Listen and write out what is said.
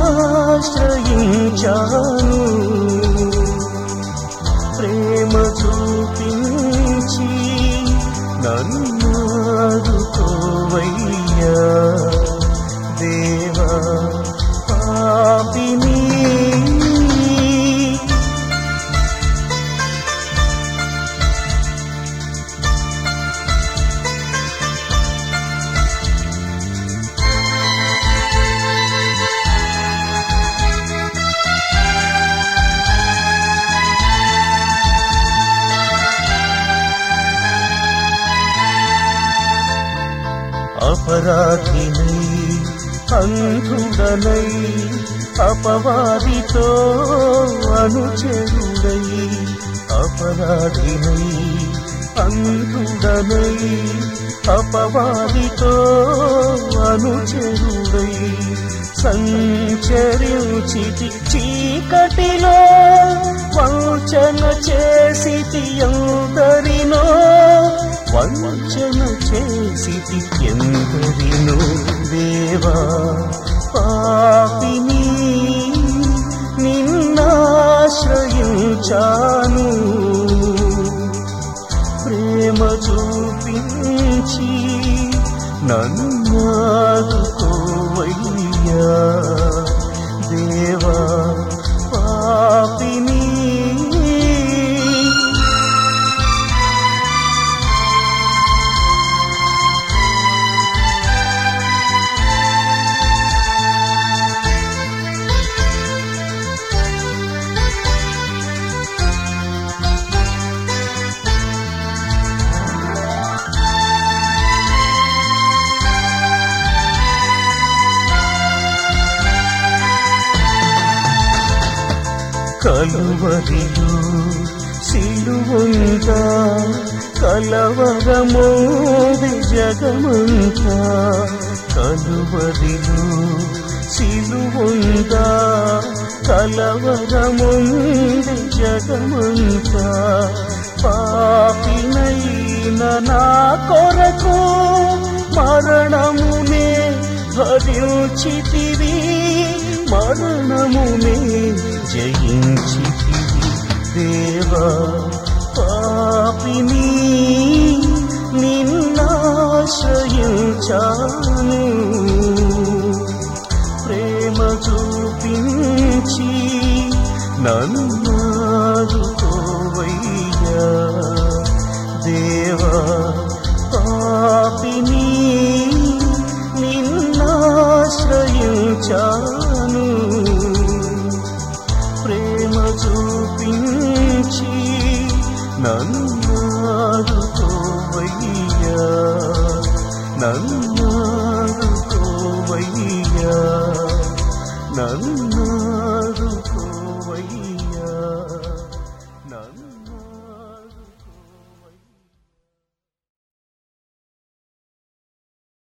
నిన్నాశ్రయించాను ప్రేమ చూపించి నన్నాదుకోవయ్యా దేవా పాపిని అపరాధినై అంధుడనై అపవాదితో అనుచరుడై అపరాధినై అంధుడనై అపవాదితో అనుచరుడై సంచరించితి చీకటిలో వంచన చేసితి ఎందరినో వంచన చేసితి ఎందరినో దేవా పాపిని నిన్నాశ్రయించాను ప్రేమ చూపించి నన్నాదుకోవయ్యా దేవా పాపిని కలువరిలో సిలువంతా కలవరమో జగమంతా కలువరిలో సిలువంతా కలవరమో జగమంతా పాపినైన నా కొరకు మరణమునే భరించితివి మరణమునే జయించితివి దేవా పాపిని నిన్నాశ్రయించాను ప్రేమ చూపించి నన్నాదుకోవయ్యా దేవా పాపిని నిన్నాశ్రయించాను ప్రేమ చూపించి నన్నాదుకోవయ్యా నన్నా